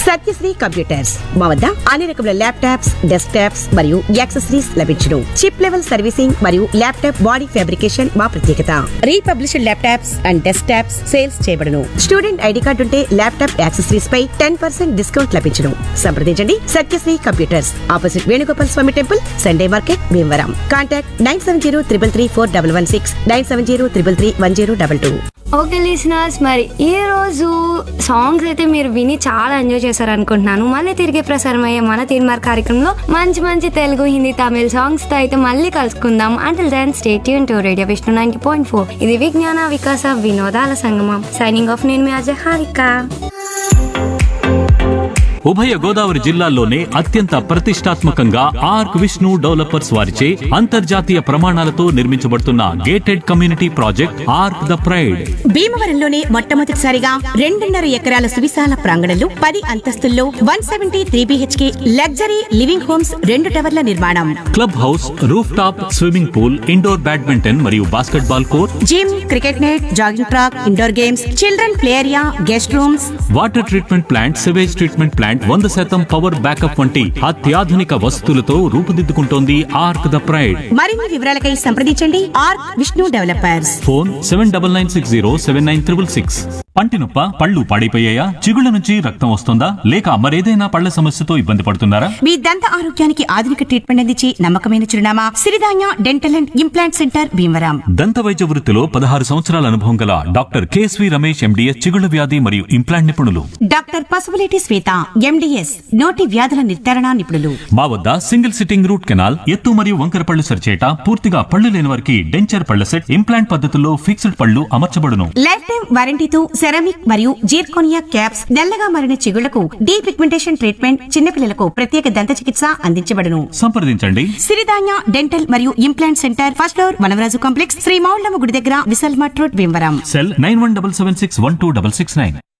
Satyasri computers మా వద్ద అన్ని రకముల ల్యాప్టాప్స్ డెస్క్ టాప్స్ మరియు యాక్సెసరీస్ లభించును చిప్ లెవెల్ సర్వీసింగ్ మరియు ల్యాప్టాప్ బాడీ ఫ్యాబ్రికేషన్ మా ప్రత్యేకత republished laptops and desktops sales చేయబడును స్టూడెంట్ ఐడి కార్డు ఉంటే ల్యాప్టాప్ యాక్సెసరీస్ పై టెన్ పర్సెంట్ డిస్కౌంట్ లభించును సంప్రదించండి Satyasri computers opposite Venugopal Swamy temple Sunday market Bhimavaram contact nine seven zero triple three four double one six nine seven zero triple three one zero double two okay listeners మరి ఈ రోజు songs అయితే మీరు విని చాలా ఎంజాయ్ చేశారు అనుకుంటున్నాను మళ్ళీ తిరిగి ప్రసారం అయ్యే మన తీన్మార్ కార్యక్రమంలో మంచి మంచి తెలుగు హిందీ తమిళ సాంగ్స్ తో అయితే మళ్ళీ కలుసుకుందాం అంటిల్ దెన్ స్టేట్ యూన్ to radio Vishnu ninety point four ఇది విజ్ఞాన వికాస వినోదాల సంగమం సైనింగ్ ఆఫ్ నేను మీ అజయ్ హారిక ఉభయ గోదావరి జిల్లాల్లోనే అత్యంత ప్రతిష్టాత్మకంగా ఆర్క్ విష్ణు డెవలపర్స్ వారిచే అంతర్జాతీయ ప్రమాణాలతో నిర్మించబడుతున్న gated community project arc the pride భీమవరంలోనే మొట్టమొదటిసారిగా రెండున్నర ఎకరాల సువిశాల ప్రాంగణంలో పది అంతస్తుల్లో one seventy three BHK luxury living homes రెండు టవర్ల నిర్మాణం club house roof top swimming pool indoor badminton మరియు basketball court gym cricket net jogging track indoor games children play area guest rooms water treatment plant sewage treatment plant వంద శాతం power backup వంటి అత్యాధునిక వసతులతో రూపుదిద్దుకుంటోంది arc the pride మరిన్ని వివరాలకై సంప్రదించండి R Vishnu developers phone seven double nine six zero seven nine triple six పంటి నొప్ప పళ్ళు పాడైపోయాయా చిగుళ్ళ నుంచి రక్తం వస్తుందా లేక మరేదైనా పళ్ళ సమస్యతో ఇబ్బంది పడుతున్నారా మీ దంత ఆరోగ్యానికి ఆధునిక ట్రీట్మెంట్ అందించి నమ్మకమైన చిరునామా Siridhanya dental and implant centre Bhimavaram దంత వైద్య వృత్తిలో పదహారు సంవత్సరాల అనుభవం గల డాక్టర్ కేఎస్వి రమేష్ ఎండిఎస్ చిగుళ్ళ వ్యాధి మరియు ఇంప్లాంట్ నిపుణులు డాక్టర్ పసుపులేటి శ్వేత ఎండిఎస్ నోటి వ్యాధుల నిర్ధారణ నిపుణులు మా వద్ద సింగిల్ సిట్టింగ్ రూట్ కెనాల్ ఎత్తు మరియు వంకర పళ్ళు సరిచేట పూర్తిగా పళ్ళు లేని వారికి డెంచర్ పళ్ళ సెట్ ఇంప్లాంట్ పద్ధతుల్లో ఫిక్స్డ్ పళ్ళు అమర్చబడును లైఫ్ టైం వారంటీతో సెరామిక్ మరియు జీర్కోనియా క్యాప్స్ నల్లగా మారిన చిగుళ్లకు డీ పిగ్మెంటేషన్ ట్రీట్మెంట్ చిన్నపిల్లలకు ప్రత్యేక దంత చికిత్స అందించబడును సంప్రదించండి సిరిధాన్య డెంటల్ మరియు implant centre first floor Vanavaraju complex Sri Moullamma గుడి దగ్గర Vishal mart road Bhimavaram cell nine one double seven six one two double six nine